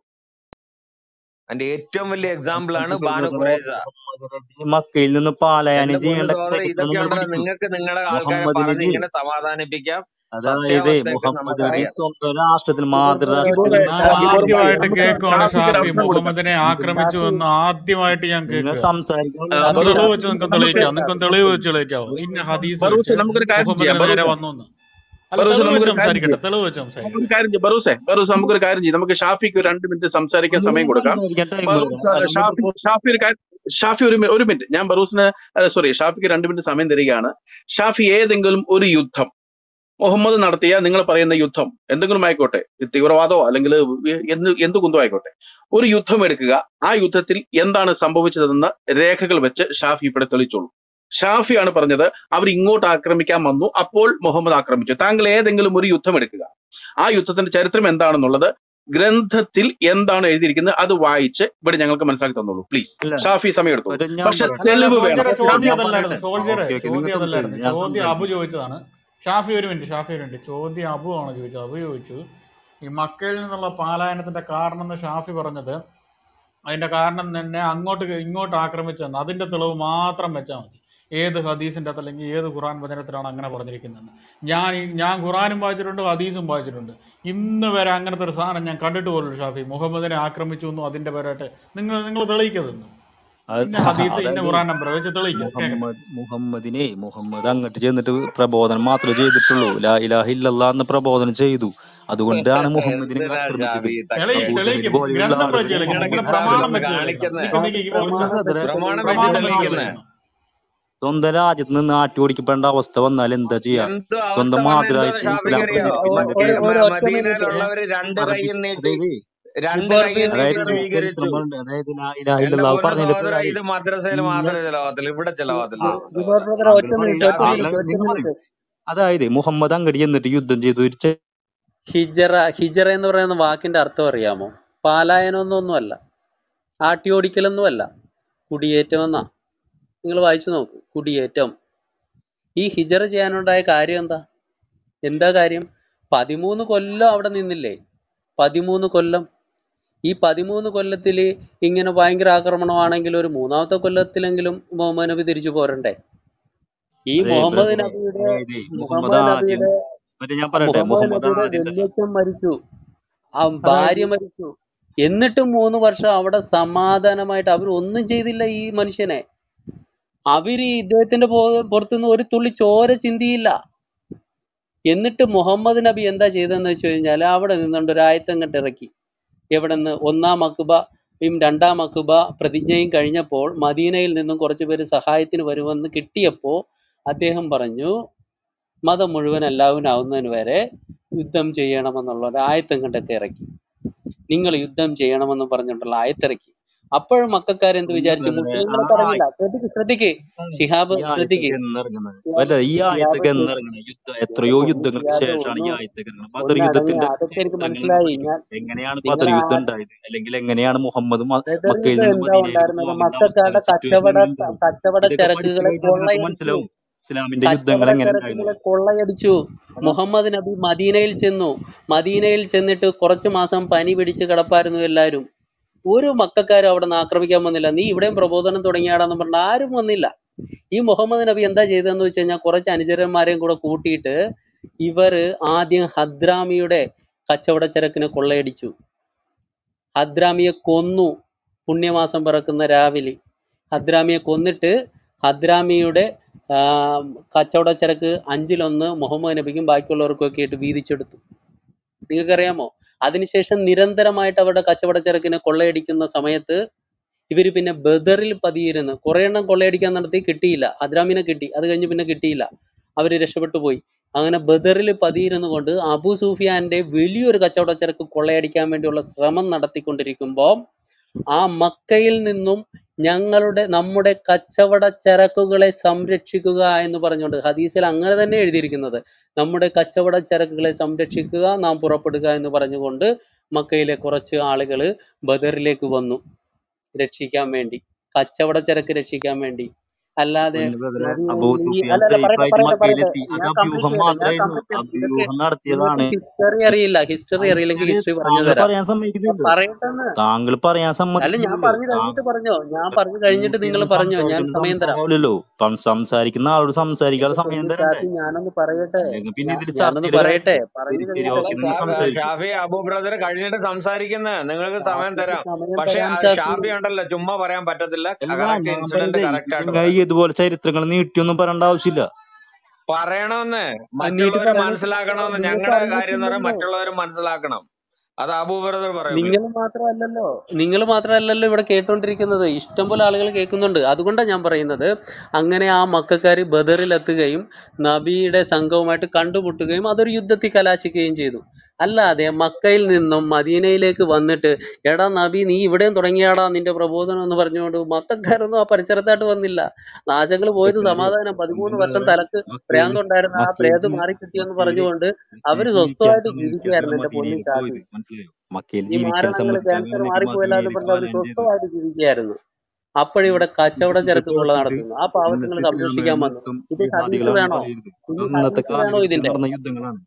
അതിന്റെ ഏറ്റവും വലിയ എക്സാമ്പിൾ ആണ് എന്റെ ബാനു ബ്രദറെ ഖുറൈസ മുഹമ്മദ് നബി മക്കയിൽ നിന്ന് പാലായനം എന്റെ പൊന്നു ചെയ്യേണ്ട സഹോദരൻ ചരിത്രം നിങ്ങൾ ഇതൊക്കെയാണ് പഠിക്കൂ നിങ്ങൾക്ക് നിങ്ങളുടെ ആൾക്കാരെ മുഹമ്മദ് പറഞ്ഞ് നബി ഇങ്ങനെ സമാധാനിപ്പിക്കാം അതായത് സത്യാവസ്ഥയൊക്കെ മുഹമ്മദ് നബി നമുക്കറിയാം സ്വന്തം രാഷ്ട്രത്തിൽ മാതൃരാഷ്ട്രത്തിൽ ഷിബോറെ ഞാൻ ഷിബോറെ ആദ്യമായിട്ട് നമുക്ക് കേൾക്കുവാണ് ഷാഫിക്ക് ഒരു ഷാഫി അവസരം കൊടുക്കാം മുഹമ്മദിനെ നിങ്ങൾ ആക്രമിച്ചു ഷാഫി എന്ന് ആദ്യമായിട്ട് ഞാൻ നിങ്ങൾ കേൾക്കുക സംസാരിക്കാൻ ആ, അത് ബറൂസെ തെളിവ് വെച്ച് നിങ്ങൾക്ക് നമുക്ക് തെളിയിക്കാം നിങ്ങൾക്ക് തെളിവ് വെച്ച് തെളിയിക്കാവോ ഇന്ന ഹദീസ് ബറൂസെ വെച്ച് നമുക്കൊരു കാര്യം ചെയ്യാം മുഹമ്മദിന് നേരെ ബറൂസെ വന്നു എന്ന് അല്ല ബറൂസെ തെളിവ് വെച്ച് നമുക്കൊരു കാര്യം സംസാരിക്കട്ടെ ചെയ്യാം തെളിവ് വെച്ച് സംസാരിക്കട്ടെ നമുക്കൊരു കാര്യം ചെയ്യാം ബറൂസെ ബറൂസെ നമുക്കൊരു കാര്യം ചെയ്യാം നമുക്ക് ഷാഫിക്ക് ഒരു രണ്ട് മിനിറ്റ് സംസാരിക്കാൻ സമയം നിങ്ങൾ കൊടുക്കാം സംസാരിക്കാൻ ടൈം ബറൂസ് തരാം അല്ലെങ്കിൽ ഷാഫി ഇപ്പൊ ഷാഫി ഒരു കാര്യം ഷാഫി ഒരു മി- ഒരു മിനിറ്റ് ഞാൻ ബറൂസിന് സോറി ഷാഫിക്ക് രണ്ട് മിനിറ്റ് സമയം തരികയാണ് ഷാഫി ഏതെങ്കിലും ഒരു യുദ്ധം മുഹമ്മദ് നടത്തിയ നിങ്ങൾ പറയുന്ന യുദ്ധം എന്തെങ്കിലും ആയിക്കോട്ടെ തീവ്രവാദമോ അല്ലെങ്കിൽ എന്ത് എന്ത് കുന്തോ ആയിക്കോട്ടെ ഒരു യുദ്ധം എടുക്കുക ആ യുദ്ധത്തിൽ എന്താണ് സംഭവിച്ചതെന്ന് രേഖകൾ വെച്ച് ഷാഫി ഇവിടെ തെളിച്ചോളൂ ഷാഫിയാണ് പറഞ്ഞത് അവർ ഇങ്ങോട്ട് ആക്രമിക്കാൻ വന്നു അപ്പോൾ മുഹമ്മദ് ആക്രമിച്ചു താങ്കൾ ഏതെങ്കിലും ഒരു യുദ്ധം എടുക്കുക ആ യുദ്ധത്തിന്റെ ചരിത്രം എന്താണെന്നുള്ളത് ഗ്രന്ഥത്തിൽ എന്താണ് എഴുതിയിരിക്കുന്നത് അത് വായിച്ച് ഇവിടെ ഞങ്ങൾക്ക് മനസ്സിലാക്കി തന്നോളൂ പ്ലീസ് അല്ല ഷാഫി സമയം എടുത്തോളൂ ഒരു ഞാൻ പക്ഷെ പറയട്ടെ അല്ലല്ല തെളിവ് വേണം സോൾജറെ ഷാഫി ചോദ്യം ഞാൻ അതല്ലായിരുന്നു പറയട്ടെ ആ സോൾജറെ ഓക്കെ ഓക്കെ നിങ്ങൾ ചോദ്യം അതല്ലായിരുന്നു സംസാരിക്കും ഞാൻ ചോദ്യം അബു സംസാരിക്കും ചോദിച്ചതാണ് ഷാഫി ഒരു മിനിറ്റ് ഷാഫി ഒരു മിനിറ്റ് ചോദ്യം അബു ആണ് ചോദിച്ചത് അബു ചോദിച്ചു ഈ മക്കയിൽ നിന്നുള്ള പാലായനത്തിന്റെ കാരണം എന്ന് ഷാഫി പറഞ്ഞത് അതിന്റെ കാരണം തന്നെ അങ്ങോട്ട് ഇങ്ങോട്ട് ആക്രമിച്ചെന്ന് അതിന്റെ തെളിവ് മാത്രം വെച്ചാൽ മതി ഏത് ഹദീസിന്റെ അകത്ത് അല്ലെങ്കിൽ ഏത് ഖുറാൻ വചനത്തിലാണ് അങ്ങനെ പറഞ്ഞിരിക്കുന്നത് ഞാൻ ഈ- ഞാൻ ഖുറാനും വായിച്ചിട്ടുണ്ട് ഹദീസും വായിച്ചിട്ടുണ്ട് ഇന്ന് വരെ അങ്ങനത്തെ ഒരു സാധനം ഞാൻ കണ്ടിട്ട് പോലുള്ളൂ ഷാഫി മുഹമ്മദിനെ ആക്രമിച്ചു എന്നും അതിന്റെ പേരായിട്ട് നിങ്ങൾ നിങ്ങൾ തെളിയിക്കതെന്ന് അത് ഇന്ന ഹദീസ് ഇന്ന അതായത് ഖുറാൻ നമ്പർ വെച്ച് തെളിയിക്കാം കേൾക്കട്ടെ മുഹമ്മദ് മുഹമ്മദിനെ മുഹമ്മദ് അങ്ങോട്ട് ചെന്നിട്ട് പ്രബോധനം മാത്രമേ ചെയ്തിട്ടുള്ളൂ ലാ ഇലാഹ ഇല്ലല്ലാ എന്ന് പ്രബോധനം ചെയ്തു അതുകൊണ്ടാണ് മുഹമ്മദിനെ ഇങ്ങനെ എന്തിനാ ആക്രമിച്ചത് ഷാഫി തെളി തട്ടിപ്പ് അബൂജഹൽ തെളിയിക്കും പോലെയുള്ള ഗ്രന്ഥം ആളുകൾ വെച്ച് തെളിയിക്കും ഇങ്ങനെ നിങ്ങളുടെ മുഹമ്മദിനെ പ്രമാണം കിതാബിൽ വെച്ച് തെളിയിക്കും കാണിക്കുന്ന നിക്ക് നിക്ക് ഇപ്പൊ പൊന്നു വെച്ച ബ്രദറെ പ്രമാണം വെച്ച് പ്രമാണം വെച്ച് തെളിയിക്കുന്ന തെളിയിക്കുന്നു സ്വന്തം രാജ്യത്ത് നിന്ന് ആട്ടി ഓടിക്കപ്പെടേണ്ട അവസ്ഥ വന്നാൽ എന്താ ചെയ്യാ എന്ത് അവസ്ഥ സ്വന്തം വന്ന മാതൃരാജ്യത്തെ എന്താന്ന് ഷാഫിക്ക് ഇസ്ലാം അറിയോ പ്രചരിപ്പിക്കാൻ മക്കേ ഒരു വേണ്ടി ഒരു മ- ഒറ്റ മിനിറ്റ് മദീനയിലുള്ളവര് രണ്ട് അറബി കൈയും നീട്ടി അതായത് രണ്ട് ഷിബോർ കൈയും നീട്ടി അതായത് സ്വീകരിച്ചു ചരിത്രം പറഞ്ഞിട്ട് അതായത് ലാ ഇലാഹ എന്റെ ഇല്ലല്ലാഹ് പൊന്നു പറഞ്ഞതിന്റെ സഹോദര പേരായി ഇത് മദ്രസയിൽ ഇന്ന മാത്രമേ ചെലവാകത്തുള്ളൂ ഇവിടെ ചെലവാകത്തില്ല ഷി- പൊന്നു ഷിബോർ സഹോദര ബ്രദർ ഒറ്റ താങ്കൾ മിനിറ്റ് പറയും ഒറ്റ ഷാഫി മിനിറ്റ് ഒറ്റ നിങ്ങൾ പറയും മിനിറ്റ് അതായത് മുഹമ്മദ് അങ്ങടി ചെന്നിട്ട് യുദ്ധം ചെയ്തു ഒരു ചെ- ഹിജറ ഹിജറ എന്ന് പറയുന്ന വാക്കിന്റെ അർത്ഥം അറിയാമോ പാലായനമൊന്നൊന്നുമല്ല ആട്ടിയോടിക്കലൊന്നുമല്ല കുടിയേറ്റം എന്നാ നിങ്ങൾ വായിച്ചു നോക്ക് കുടിയേറ്റം ഈ ഹിജറ ചെയ്യാനുണ്ടായ കാര്യം എന്താ എന്താ കാര്യം പതിമൂന്ന് കൊല്ലം അവിടെ നിന്നില്ലേ പതിമൂന്ന് കൊല്ലം ഈ പതിമൂന്ന് കൊല്ലത്തിൽ ഇങ്ങനെ ഭയങ്കര ആക്രമണമാണെങ്കിൽ ഒരു മൂന്നാമത്തെ കൊല്ലത്തിലെങ്കിലും മുഹമ്മദ് നബി തിരിച്ചു പോരണ്ടേ ഈ അതെ മുഹമ്മദ് ബ്രദറെ നബിയുടെ അതായത് മുഹമ്മദ് മുഹമ്മദ് ആദ്യം നബിയുടെ മറ്റേ ഞാൻ പറയട്ടെ മുഹമ്മദ് മുഹമ്മദ് നബിയുടെ ആദ്യം തന്നെ വല്യച്ഛൻ മരിച്ചു ആ അതായത് ഭാര്യ മരിച്ചു എന്നിട്ടും മൂന്ന് വർഷം അവിടെ സമാധാനമായിട്ട് അവർ ഒന്നും ചെയ്തില്ല ഈ മനുഷ്യനെ അവര് ഇദ്ദേഹത്തിന്റെ പോ- പുറത്തുനിന്ന് ഒരു തുള്ളി ചോര ചിന്തിയില്ല എന്നിട്ട് മുഹമ്മദ് നബി എന്താ ചെയ്തതെന്ന് വെച്ച് കഴിഞ്ഞാൽ അവിടെ നിന്നുകൊണ്ട് ഒരു ആയത്തം കണ്ട് ഇറക്കി എവിടെ നിന്ന് ഒന്നാം മക്കുബയും രണ്ടാം മക്കുബ പ്രതിജ്ഞയും കഴിഞ്ഞപ്പോൾ മദീനയിൽ നിന്നും കുറച്ച് പേര് സഹായത്തിന് വരുമെന്ന് കിട്ടിയപ്പോൾ അദ്ദേഹം പറഞ്ഞു മതം മുഴുവൻ എല്ലാവനാവുന്നതിന് വരെ യുദ്ധം ചെയ്യണമെന്നുള്ള ഒരു ആയത്തം കണ്ടൊക്കെ ഇറക്കി നിങ്ങൾ യുദ്ധം ചെയ്യണമെന്ന് പറഞ്ഞിട്ടുള്ള ആയത്തിറക്കി അപ്പോഴും മക്കാരെന്ത് പൊന്നു വിചാരിച്ചു ബ്രദറെ ആ മുസ്ലിങ്ങളെ പറഞ്ഞില്ല ശ്രദ്ധിക്ക് ശ്രദ്ധിക്ക് ഷിഹാബ് ഈ ശ്രദ്ധിക്ക് ആയത്തൊക്കെ എന്നിറങ്ങുന്നത് ഷിഹാബ് അല്ല ഈ ആയത്തൊക്കെ ഷിഹാബ് എന്നിറങ്ങുന്നത് യുദ്ധ എത്രയോ ഒന്ന് യുദ്ധങ്ങൾക്ക് ഷിഹാബ് ശേഷമാണ് ഈ ഒന്ന് ആയത്തൊക്കെ ഇറങ്ങുന്നത് ബദർ ഒന്ന് അടങ്ങി യുദ്ധത്തിന്റെ അതൊക്കെ എനിക്ക് ചരിത്രങ്ങൾ മനസ്സിലായി പഠിക്കും ഞാൻ എങ്ങനെയാണ് നിങ്ങൾ ബദർ ആ യുദ്ധം ഉണ്ടായത് അല്ലെങ്കിൽ എങ്ങനെയാണ് മുഹമ്മദ് മ- ബദർ മക്കയിൽ യുദ്ധം നിന്ന് എന്താ മദീനയിലേക്ക് ഉണ്ടായിരുന്നത് പോകേണ്ട അവസ്ഥ മക്കാരുടെ സിറ്റുവേഷൻ കച്ചവട ഉണ്ടാവും കച്ചവട ഇതൊക്കെ പഠിച്ചു ചരക്കുകളെ കഴിഞ്ഞാൽ നിങ്ങൾക്ക് കൊള്ളയടിച്ചു മനസ്സിലാവും ഇസ്ലാമിന്റെ യുദ്ധങ്ങൾ കച്ചവട എങ്ങനെ ചരക്കുകളെ ഉണ്ടായിരുന്നു കൊള്ളയടിച്ചു അതാ മുഹമ്മദ് നബി മദീനയിൽ ചെന്നു മദീനയിൽ ചെന്നിട്ട് കുറച്ച് മാസം പനി പിടിച്ച് കിടപ്പായിരുന്നു എല്ലാവരും ഒരു മക്കാരും അവിടെ നിന്ന് ആക്രമിക്കാൻ വന്നില്ല നീ ഇവിടെയും പ്രബോധനം തുടങ്ങിയാടാന്ന് പറഞ്ഞ ആരും വന്നില്ല ഈ മുഹമ്മദ് നബി എന്താ ചെയ്തതെന്ന് വെച്ച് കഴിഞ്ഞാൽ കുറച്ച് അനുചരന്മാരെയും കൂടെ കൂട്ടിയിട്ട് ഇവര് ആദ്യം ഹദ്രാമിയുടെ കച്ചവട ചരക്കിനെ കൊള്ളയടിച്ചു ഹദ്രാമിയെ കൊന്നു പുണ്യമാസം പിറക്കുന്ന രാവിലെ ഹദ്രാമിയെ കൊന്നിട്ട് ഹദ്രാമിയുടെ ആ, കച്ചവടച്ചരക്ക് അഞ്ചിലൊന്ന് മുഹമ്മദ് നബിക്കും ബാക്കിയുള്ളവർക്കും ഒക്കെ ആയിട്ട് വീതിച്ചെടുത്തു നിങ്ങൾക്കറിയാമോ അതിനുശേഷം നിരന്തരമായിട്ട് അവരുടെ കച്ചവടച്ചരക്കിനെ കൊള്ളയടിക്കുന്ന സമയത്ത് ഇവർ പിന്നെ ബദറിൽ പതിയിരുന്നു കുറേ എണ്ണം കൊള്ളയടിക്കാൻ നടത്തി കിട്ടിയില്ല ഹദ്രാമിനെ കിട്ടി അത് കഴിഞ്ഞ് പിന്നെ കിട്ടിയില്ല അവർ രക്ഷപ്പെട്ടു പോയി അങ്ങനെ ബദറിൽ പതിയിരുന്നു കൊണ്ട് അബു സൂഫിയാന്റെ വലിയൊരു കച്ചവടച്ചരക്ക് കൊള്ളയടിക്കാൻ വേണ്ടിയുള്ള ശ്രമം നടത്തിക്കൊണ്ടിരിക്കുമ്പോൾ ആ മക്കയിൽ നിന്നും ഞങ്ങളുടെ നമ്മുടെ കച്ചവട ചരക്കുകളെ സംരക്ഷിക്കുക എന്ന് പറഞ്ഞുകൊണ്ട് ഹദീസിൽ അങ്ങനെ തന്നെ എഴുതിയിരിക്കുന്നത് നമ്മുടെ കച്ചവട ചരക്കുകളെ സംരക്ഷിക്കുക നാം പുറപ്പെടുക എന്ന് പറഞ്ഞുകൊണ്ട് മക്കയിലെ കുറച്ച് ആളുകൾ ബദറിലേക്ക് വന്നു രക്ഷിക്കാൻ വേണ്ടി കച്ചവട ചരക്ക് രക്ഷിക്കാൻ വേണ്ടി അല്ലാതെ പൊന്നു ബ്രദറെ നബി അബൂ നീ സുഫിയാൻ അല്ല അല്ല സേഫ് പറയട്ടെ ആയിട്ട് പറയട്ടെ പറയട്ടെ മക്കയിലെത്തി അത് ഞാൻ കംപ്ലീറ്റ് അഭ്യൂഹം ചെയ്യട്ടെ ഞാൻ മാത്രമായിരുന്നു കംപ്ലീറ്റ് ചെയ്യട്ടെ നിങ്ങൾക്ക് അഭ്യൂഹം നിങ്ങൾക്ക് നടത്തിയതാണ് ഹിസ്റ്ററി അറിയില്ല ഹിസ്റ്ററി അറിയില്ലെങ്കിൽ ഹിസ്റ്ററി ഹിസ്റ്ററി പറഞ്ഞു താങ്കൾ തരാം പറയാൻ ഞാൻ സമ്മതിക്കുന്നില്ല പറയട്ടെന്ന് താങ്കൾ പറയാൻ അല്ല ഞാൻ സമ്മതിക്കുന്നില്ലല്ലോ പറഞ്ഞു താ കഴിഞ്ഞിട്ട് പറഞ്ഞോ ഞാൻ പറഞ്ഞു കഴിഞ്ഞിട്ട് നിങ്ങൾ എനിക്കൊന്നും പറഞ്ഞോ ഞാൻ സംസാരിക്കണം സമയം തരാം സംസാരമില്ലല്ലോ സം- സംസാരിക്കുന്ന ആളോട് സംസാരിക്കാനുള്ള എന്റെ സമയം പൊന്നു തരണ്ടേ ഷാഫി ഞാനൊന്ന് പറയട്ടെ അല്ലെങ്കിൽ പിന്നെ ഞാ- ഇതിൽ ഞാനൊന്ന് ചർച്ചയുടെ പറയട്ടെ കാര്യമില്ല പറഞ്ഞു ശരി ശരി കഴിഞ്ഞിട്ട് ഓക്കെ അല്ല നിങ്ങൾ ഷാ- സംസാരിക്കും ഷാഫി അബു ബ്രദർ കഴിഞ്ഞിട്ട് സംസാരിക്കുന്ന നിങ്ങൾക്ക് സമയം ഷാഫിക്ക് തരാം സമയം പക്ഷെ തരാം ആ ഷാഫി ഷാഫി ഉണ്ടല്ലോ ചുമ്മാ പറയാൻ പറ്റത്തില്ല അല്ല കറക്റ്റ് ഞാൻ ഇൻസിഡന്റ് പറഞ്ഞതേ കറക്റ്റ് ആയിട്ട് നിങ്ങൾ പറയണം ഇതുപോലെ ചരിത്രങ്ങൾ നീട്ടിയൊന്നും പറയേണ്ട ആവശ്യമില്ല പറയണമെന്ന് ആ, നീട്ടി മറ്റുള്ളവർ പറയാൻ മനസ്സിലാക്കണമെന്ന് നിങ്ങൾക്ക് ഞങ്ങളുടെ കാര്യം എന്ന് പറയാൻ അറിയത്തില്ലല്ലോ മറ്റുള്ളവർ മനസ്സിലാക്കണം അത് അബൂ ബ്രദർ പറയൂ നിങ്ങൾ മാത്രമല്ലല്ലോ നിങ്ങൾ മാത്രമല്ലല്ലോ ഇവിടെ കേട്ടോണ്ടിരിക്കുന്നത് ഇഷ്ടംപോലെ ആളുകൾ കേൾക്കുന്നുണ്ട് അതുകൊണ്ടാണ് ഞാൻ പറയുന്നത് അങ്ങനെ ആ മക്കാർ ബദറിലെത്തുകയും നബിയുടെ സംഘവുമായിട്ട് കണ്ടുമുട്ടുകയും അതൊരു യുദ്ധത്തിൽ കലാശിക്കുകയും ചെയ്തു അല്ലാതെ മക്കയിൽ നിന്നും മദീനയിലേക്ക് വന്നിട്ട് എടാ നബി നീ ഇവിടെയും തുടങ്ങിയാടാ നിന്റെ പ്രബോധനം എന്ന് പറഞ്ഞുകൊണ്ട് മത്തക്കാരൊന്നും ആ പരിസരത്തായിട്ട് വന്നില്ല നാശങ്ങൾ പോയത് മക്കാര് സമാധാനം പതിമൂന്ന് വർഷം മക്കാര് തലക്ക് മക്കയിൽ ഭ്രാന്തുണ്ടായിരുന്ന ആ മക്കയിൽ പ്രേത് ജീ- മാറിക്കിട്ടിയെന്ന് മക്കയിൽ പറഞ്ഞുകൊണ്ട് മക്കയിൽ അവര് ജീവിക്കാൻ സ്വസ്ഥമായിട്ട് സമ്മതിക്കാത്തതാണ് ജീവിക്കുകയായിരുന്നു എന്റെ പൊന്നി മദീനയിലേക്ക് ഷാഫി പോയത് മനസ്സിലായോ മക്കയിൽ ഈ ജീവിക്കാൻ മാരണങ്ങൾ സമ്മതിച്ചാണ് ക്യാൻസർ എന്നിട്ട് മാറിപ്പോയല്ലോ എന്ന് മദീനയിലേക്ക് പറഞ്ഞ് അവർ വലയം ചെയ്തത് സ്വസ്ഥമായിട്ട് ജീവിക്കുകയായിരുന്നു അപ്പോഴിവിടെ കച്ചവട ഇതൊക്കെ ചരക്ക് കൊള്ള കേട്ടിട്ട് നടത്തുന്നു ആ പാവത്തുങ്ങളെ ഇന്നത്തെ സംരക്ഷിക്കാൻ ഇസ്ലാമിനെ വന്നു മൊത്തം ഇത് ഹദീസ് ജിഹാദികളാണെന്ന് വേണോ പറയരുത് ഇനി അന്നത്തെ ഹദീസ് വേണോ കാലഘട്ടത്തിൽ ഇതിന്റെ നടന്ന യുദ്ധങ്ങളാണ്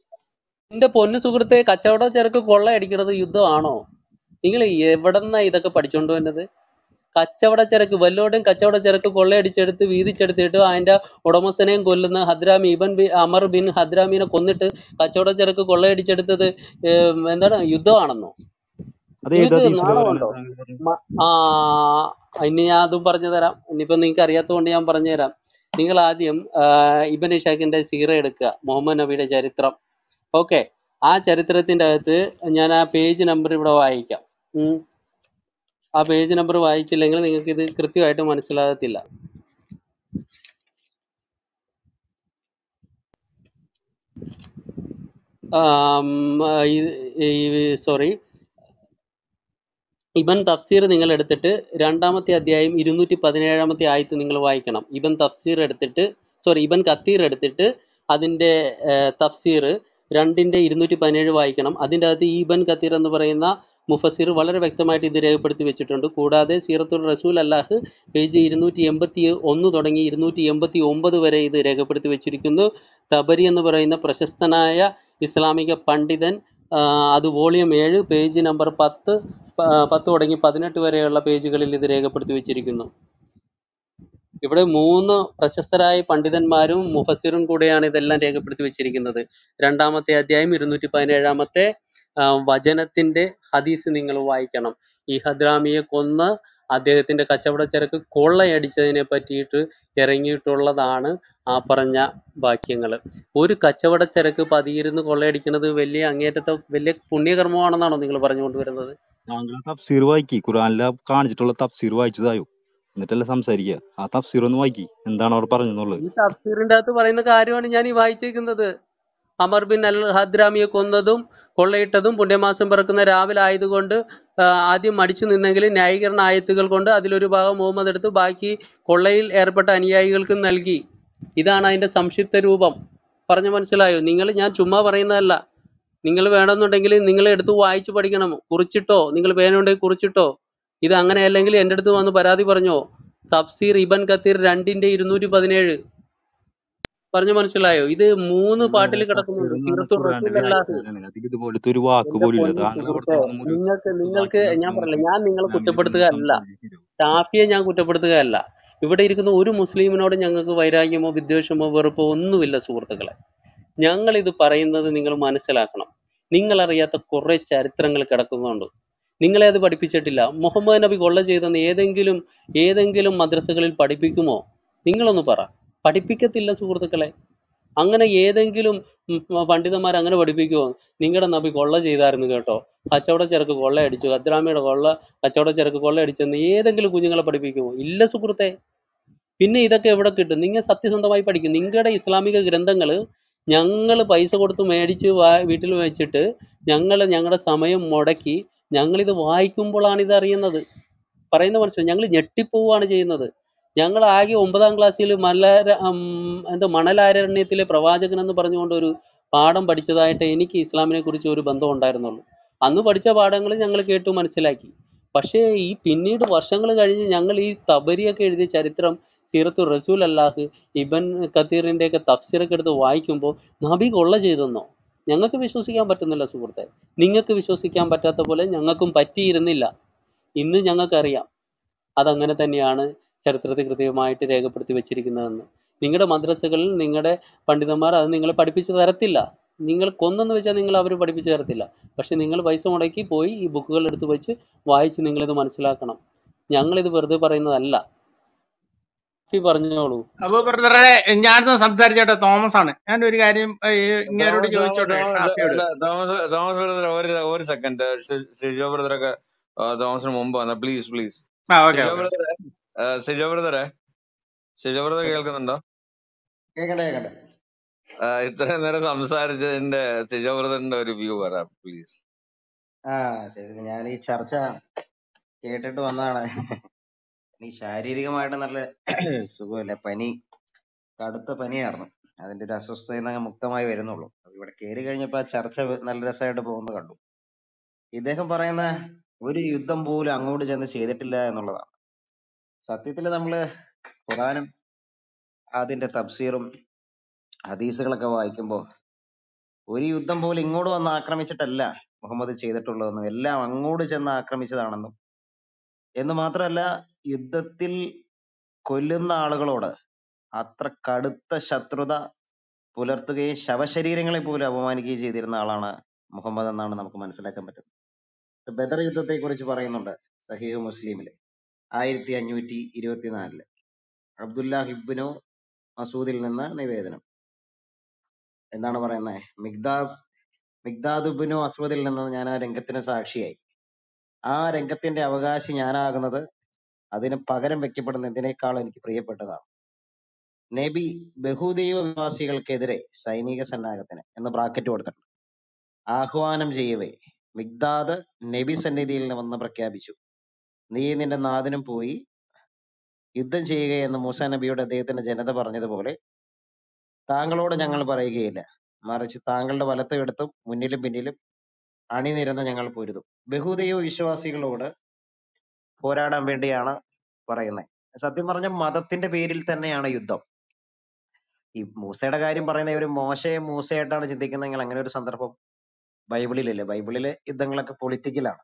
എന്റെ പൊന്നു സുഹൃത്തെ കച്ചവട ചരക്ക് കൊള്ളയടിക്കുന്നത് യുദ്ധമാണോ നിങ്ങൾ എവിടെന്നാ ഇതൊക്കെ പഠിച്ചോണ്ട് വന്നത് കച്ചവട ചരക്ക് വല്ലോടെയും കച്ചവട ചരക്ക് കൊള്ളയടിച്ചെടുത്ത് വീതിച്ചെടുത്തിട്ട് അതിന്റെ ഉടമസ്ഥനെയും കൊല്ലുന്ന ഹദ്രാമി ഇബൻ ബി അമർ ബിൻ ഹദ്രാമിനെ കൊന്നിട്ട് കച്ചവട ചരക്ക് കൊള്ളയടിച്ചെടുത്തത് ഏം, എന്താണ് യുദ്ധമാണെന്നോ അത് ഏത് നിങ്ങൾക്ക് ഹദീസിലെ പറയുന്നത് നാണമുണ്ടോ താങ്കൾ പറഞ്ഞു മ- ആ ഇനി ഞാൻ അതും പറഞ്ഞു തരാം ഇനിയിപ്പോ നിങ്ങൾക്ക് അറിയാത്തതുകൊണ്ട് ഞാൻ പറഞ്ഞു തരാം നിങ്ങൾ ആദ്യം ആ, ഇബൻ ഇഷാഖിന്റെ സീറ എടുക്കുക മുഹമ്മദ് നബിയുടെ ചരിത്രം ഓക്കെ ആ ചരിത്രത്തിന്റെ അകത്ത് ഞാൻ ആ പേജ് നമ്പർ ഇവിടെ വായിക്കാം ഉം. ആ പേജ് നമ്പർ വായിച്ചില്ലെങ്കിൽ നിങ്ങൾക്ക് ഇത് കൃത്യമായിട്ട് മനസ്സിലാകത്തില്ല സോറി ഇബൻ തഫ്സീർ നിങ്ങൾ എടുത്തിട്ട് രണ്ടാമത്തെ അധ്യായം ഇരുന്നൂറ്റി പതിനേഴാമത്തെ ആയത്ത് നിങ്ങൾ വായിക്കണം ഇബൻ തഫ്സീർ എടുത്തിട്ട് സോറി ഇബൻ കത്തീർ എടുത്തിട്ട് അതിൻ്റെ തഫ്സീർ രണ്ടിൻ്റെ ഇരുന്നൂറ്റി പതിനേഴ് വായിക്കണം അതിൻ്റെ അകത്ത് ഈ ഇബൻ കത്തീർ എന്ന് പറയുന്ന മുഫസീർ വളരെ വ്യക്തമായിട്ട് ഇത് രേഖപ്പെടുത്തി വെച്ചിട്ടുണ്ട് കൂടാതെ സീറത്തുൽ റസൂൽ അല്ലാഹ് പേജ് ഇരുന്നൂറ്റി എൺപത്തി ഒന്ന് തുടങ്ങി ഇരുന്നൂറ്റി എൺപത്തി ഒമ്പത് വരെ ഇത് രേഖപ്പെടുത്തി വെച്ചിരിക്കുന്നു തബരി എന്ന് പറയുന്ന പ്രശസ്തനായ ഇസ്ലാമിക പണ്ഡിതൻ ആ, അത് വോളിയം ഏഴ് പേജ് നമ്പർ പത്ത് പ- പത്ത് തുടങ്ങി പതിനെട്ട് വരെയുള്ള പേജുകളിൽ ഇത് രേഖപ്പെടുത്തി വെച്ചിരിക്കുന്നു ഇവിടെ മൂന്ന് പ്രശസ്തരായ പണ്ഡിതന്മാരും മുഫസിറും കൂടെയാണ് ഇതെല്ലാം രേഖപ്പെടുത്തി വെച്ചിരിക്കുന്നത് രണ്ടാമത്തെ അധ്യായം ഇരുന്നൂറ്റി പതിനേഴാമത്തെ ആ, വചനത്തിന്റെ ഹദീസ് നിങ്ങൾ വായിക്കണം ഈ ഹദ്രാമിയെ കൊന്ന് അദ്ദേഹത്തിന്റെ കച്ചവട ചരക്ക് കൊള്ളയടിച്ചതിനെ പറ്റിയിട്ട് ഇറങ്ങിയിട്ടുള്ളതാണ് ആ പറഞ്ഞ വാക്യങ്ങൾ ഒരു കച്ചവട ചരക്ക് പതിയിരുന്ന് കൊള്ളയടിക്കുന്നത് വലിയ അങ്ങേറ്റത്തെ വലിയ പുണ്യകർമ്മമാണെന്നാണോ നിങ്ങൾ പറഞ്ഞുകൊണ്ട് വരുന്നത് താങ്കൾ തഫ്സീർ വായിക്കി ഖുറാനിലെ കാണിച്ചിട്ടുള്ള തഫ്സീർ വായിച്ചതായോ എന്നിട്ടല്ല സംസാരിക്കുക ആ തഫ്സീർ ഒന്ന് വായിക്കി എന്താണ് അവർ പറഞ്ഞെന്നുള്ളത് ഈ തഫ്സീറിന്റെ അകത്ത് പറയുന്ന കാര്യമാണ് ഞാൻ ഈ വായിച്ചേക്കുന്നത് അമർ ബിൻ അൽ ഹദ്രാമിയെ കൊന്നതും കൊള്ളയിട്ടതും പുണ്യമാസം പിറക്കുന്ന രാവിലെ ആയതുകൊണ്ട് ആ, ആദ്യം മടിച്ചു നിന്നെങ്കിൽ ന്യായീകരണ ആയത്തുകൾ കൊണ്ട് അതിലൊരു ഭാഗം മുഹമ്മദ് എടുത്ത് ബാക്കി കൊള്ളയിൽ ഏർപ്പെട്ട അനുയായികൾക്ക് നൽകി ഇതാണ് അതിന്റെ സംക്ഷിപ്ത രൂപം പറഞ്ഞു മനസ്സിലായോ നിങ്ങൾ ഞാൻ ചുമ്മാ പറയുന്നതല്ല നിങ്ങൾ വേണമെന്നുണ്ടെങ്കിൽ നിങ്ങൾ എടുത്ത് വായിച്ച് പഠിക്കണം കുറിച്ചിട്ടോ നിങ്ങൾ പേനുണ്ടെങ്കിൽ കുറിച്ചിട്ടോ ഇത് അങ്ങനെ അല്ലെങ്കിൽ എൻ്റെ അടുത്ത് വന്ന് പരാതി പറഞ്ഞോ തഫ്സീർ ഇബൻ കത്തീർ രണ്ടിന്റെ ഇരുന്നൂറ്റി പതിനേഴ് പറഞ്ഞു മനസ്സിലായോ ഇത് മൂന്ന് പാട്ടിൽ കിടക്കുന്നുണ്ട് സീറത്തുർ റസൂലല്ലാഹ് അതിൽ ഇതുപോലത്തെ ഒരു വാക്ക് എന്റെ പോലും ഇല്ല പൊന്നു താങ്കൾ അവിടെ സുഹൃത്തെ കിടന്ന് മുഴുവൻ നിങ്ങൾക്ക് നിങ്ങൾക്ക് വാക്കുകൾ ഞാൻ പറഞ്ഞില്ല സംസാരിക്കും ഞാൻ നിങ്ങളെ ഇസ്ലാമിനെ കുറ്റപ്പെടുത്തുകയല്ല സംസാരിക്കും ഷാഫിയെ ഞാൻ കുറ്റപ്പെടുത്തുകയല്ല ഇവിടെ ഇരിക്കുന്ന ഒരു മുസ്ലിമിനോട് ഞങ്ങൾക്ക് വൈരാഗ്യമോ വിദ്വേഷമോ വെറുപ്പോ ഒന്നുമില്ല സുഹൃത്തുക്കളെ ഞങ്ങൾ ഇത് പറയുന്നത് നിങ്ങൾ മനസ്സിലാക്കണം നിങ്ങൾ അറിയാത്ത കുറെ ചരിത്രങ്ങൾ കിടക്കുന്നുണ്ട് നിങ്ങളെ അത് പഠിപ്പിച്ചിട്ടില്ല മുഹമ്മദ് നബി കൊള്ള ചെയ്തെന്ന് ഏതെങ്കിലും ഏതെങ്കിലും മദ്രസകളിൽ പഠിപ്പിക്കുമോ നിങ്ങളൊന്ന് പറ പഠിപ്പിക്കത്തില്ല സുഹൃത്തുക്കളെ അങ്ങനെ ഏതെങ്കിലും ഉം, പണ്ഡിതന്മാർ അങ്ങനെ പഠിപ്പിക്കുമോ നിങ്ങളുടെ നബി കൊള്ള ചെയ്തായിരുന്നു കേട്ടോ കച്ചവട ചെറുക്ക് കൊള്ളയടിച്ചു അദ്രാമിയുടെ കൊള്ള കച്ചവട ചെറുക്ക് കൊള്ളയടിച്ചെന്ന് ഏതെങ്കിലും കുഞ്ഞുങ്ങളെ പഠിപ്പിക്കുമോ ഇല്ല സുഹൃത്തെ പിന്നെ ഇതൊക്കെ എവിടെ കിട്ടും നിങ്ങൾ സത്യസന്ധമായി പഠിക്കും നിങ്ങളുടെ ഇസ്ലാമിക ഗ്രന്ഥങ്ങൾ ഞങ്ങൾ പൈസ കൊടുത്ത് മേടിച്ച് വാ വീട്ടിൽ വെച്ചിട്ട് ഞങ്ങൾ ഞങ്ങളുടെ സമയം മുടക്കി ഞങ്ങളിത് വായിക്കുമ്പോഴാണ് ഇത് അറിയുന്നത് പറയുന്നത് മനസ്സിലായി ഞങ്ങൾ ഞെട്ടിപ്പോവുകയാണ് ചെയ്യുന്നത് ഞങ്ങൾ ആകെ ഒമ്പതാം ക്ലാസ്സിൽ മലര ഉം, എന്താ മണലാരണ്യത്തിലെ പ്രവാചകൻ എന്ന് പറഞ്ഞുകൊണ്ട് ഒരു പാഠം പഠിച്ചതായിട്ട് എനിക്ക് ഇസ്ലാമിനെ കുറിച്ച് ഒരു ബന്ധം ഉണ്ടായിരുന്നുള്ളൂ അന്ന് പഠിച്ച പാഠങ്ങൾ ഞങ്ങൾ കേട്ടു മനസ്സിലാക്കി പക്ഷേ ഈ പിന്നീട് വർഷങ്ങൾ കഴിഞ്ഞ് ഞങ്ങൾ ഈ തബരിയൊക്കെ എഴുതിയ ചരിത്രം സീറത്തു റസൂൽ അല്ലാഹ് ഇബൻ ഖത്തീറിൻ്റെ ഒക്കെ തഫ്സീറൊക്കെ എടുത്ത് വായിക്കുമ്പോൾ നബി കൊള്ള ചെയ്തെന്നോ ഞങ്ങൾക്ക് വിശ്വസിക്കാൻ പറ്റുന്നില്ല സുഹൃത്തെ നിങ്ങൾക്ക് വിശ്വസിക്കാൻ പറ്റാത്ത പോലെ ഞങ്ങൾക്കും പറ്റിയിരുന്നില്ല ഇന്ന് ഞങ്ങൾക്കറിയാം അതങ്ങനെ തന്നെയാണ് ചരിത്രത്തിൽ കൃത്യമായിട്ട് രേഖപ്പെടുത്തി വെച്ചിരിക്കുന്നതെന്ന് നിങ്ങളുടെ മദ്രസകളിൽ നിങ്ങളുടെ പണ്ഡിതന്മാർ അത് നിങ്ങളെ പഠിപ്പിച്ച് തരത്തില്ല നിങ്ങൾ കൊന്നെന്ന് വെച്ചാൽ നിങ്ങൾ അവർ പഠിപ്പിച്ച് തരത്തില്ല പക്ഷെ നിങ്ങൾ പൈസ മുടക്കി പോയി ഈ ബുക്കുകൾ എടുത്ത് വെച്ച് വായിച്ച് നിങ്ങളിത് മനസ്സിലാക്കണം ഞങ്ങളിത് വെറുതെ പറയുന്നതല്ല ഈ പറഞ്ഞോളൂ അപ്പൊ ബ്രദറെ ഞാനൊന്ന് സംസാരിച്ചോട്ടെ തോമസ് ആണ് ഞാൻ ഒരു കാര്യം ഏഹ്, ഇങ്ങേരോട് തോമസ് തോമസ് ചോദിച്ചോട്ടെ തോമസ് ഷാഫിയോട് അല്ല തോമസ് തോമസ് ബ്രദർ ഒരു ഒരു സെക്കൻഡ് സിജോ ബ്രദറൊക്കെ തോമസിന് മുമ്പ് വന്ന പ്ലീസ് പ്ലീസ് ആ ഓക്കെ സിജോ ഓക്കെ ബ്രദറെ സിജോ ബ്രദറെ സിജോ ബ്രദർ കേൾക്കുന്നുണ്ടോ കേക്കട്ടെ കേക്കട്ടെ ആ, ഇത്രയും നേരം സംസാരിച്ചതിന്റെ സിജോ ബ്രദറിന്റെ ഒരു വ്യൂ പറ പ്ലീസ് ആ ശരി ഞാൻ ഈ ചർച്ച കേട്ടിട്ട് വന്നതാണ് ഈ ശാരീരികമായിട്ട് നല്ല സുഖമില്ല പനി കടുത്ത പനിയായിരുന്നു അതിന്റെ ഒരു അസ്വസ്ഥതയിൽ നിന്ന് മുക്തമായി വരുന്നുള്ളൂ അപ്പൊ ഇവിടെ കയറി കഴിഞ്ഞപ്പോ ആ ചർച്ച നല്ല രസമായിട്ട് പോകുന്നത് കണ്ടു ഇദ്ദേഹം പറയുന്ന ഒരു യുദ്ധം പോലും അങ്ങോട്ട് ചെന്ന് ചെയ്തിട്ടില്ല എന്നുള്ളതാണ് സത്യത്തിൽ നമ്മള് ഖുറാനും അതിന്റെ തഫ്സീറും ഹദീസുകളൊക്കെ വായിക്കുമ്പോൾ ഒരു യുദ്ധം പോലും ഇങ്ങോട്ട് വന്ന് ആക്രമിച്ചിട്ടല്ല മുഹമ്മദ് ചെയ്തിട്ടുള്ളതെന്നും എല്ലാം അങ്ങോട്ട് ചെന്ന് ആക്രമിച്ചതാണെന്നും എന്ന് മാത്രമല്ല യുദ്ധത്തിൽ കൊല്ലുന്ന ആളുകളോട് അത്ര കടുത്ത ശത്രുത പുലർത്തുകയും ശവശരീരങ്ങളെ പോലും അപമാനിക്കുകയും ചെയ്തിരുന്ന ആളാണ് മുഹമ്മദ് എന്നാണ് നമുക്ക് മനസ്സിലാക്കാൻ പറ്റുന്നത് ബദർ യുദ്ധത്തെ കുറിച്ച് പറയുന്നുണ്ട് സഹീഹ് മുസ്ലിമില് ആയിരത്തി അഞ്ഞൂറ്റി ഇരുപത്തിനാലില് അബ്ദുല്ല ഹിബ്നു മസൂദിൽ നിന്ന് നിവേദനം എന്താണ് പറയുന്നത് മിഗ്ദാബ് മിഗ്ദാദുബിനു അസ്വദിൽ നിന്ന് ഞാൻ ആ രംഗത്തിന് സാക്ഷിയായി ആ രംഗത്തിന്റെ അവകാശി ഞാനാകുന്നത് അതിന് പകരം വെക്കപ്പെടുന്ന എന്തിനേക്കാൾ എനിക്ക് പ്രിയപ്പെട്ടതാണ് നബി ബഹുദൈവ വിശ്വാസികൾക്കെതിരെ സൈനിക സന്നാഹത്തിന് എന്ന് ബ്രാക്കറ്റ് കൊടുത്തിട്ടുണ്ട് ആഹ്വാനം ചെയ്യവേ മിഗ്ദാദ് നബി സന്നിധിയിൽ നിന്ന് വന്ന് പ്രഖ്യാപിച്ചു നീ നിന്റെ നാഥനും പോയി യുദ്ധം ചെയ്യുകയെന്ന് മൂസ നബിയോട് അദ്ദേഹത്തിന്റെ ജനത പറഞ്ഞതുപോലെ താങ്കളോട് ഞങ്ങൾ പറയുകയില്ല മറിച്ച് താങ്കളുടെ വലത്തും ഇടത്തും മുന്നിലും പിന്നിലും അണിനിരന്ന് ഞങ്ങൾ പൊരുതും ബഹുദൈവ വിശ്വാസികളോട് പോരാടാൻ വേണ്ടിയാണ് പറയുന്നത് സത്യം പറഞ്ഞ മതത്തിന്റെ പേരിൽ തന്നെയാണ് യുദ്ധം ഈ മൂസയുടെ കാര്യം പറയുന്ന ഒരു മോശയെ മൂസയായിട്ടാണ് ചിന്തിക്കുന്നതെങ്കിൽ അങ്ങനെ ഒരു സന്ദർഭം ബൈബിളിലില്ല ബൈബിളിലെ യുദ്ധങ്ങളൊക്കെ പൊളിറ്റിക്കലാണ്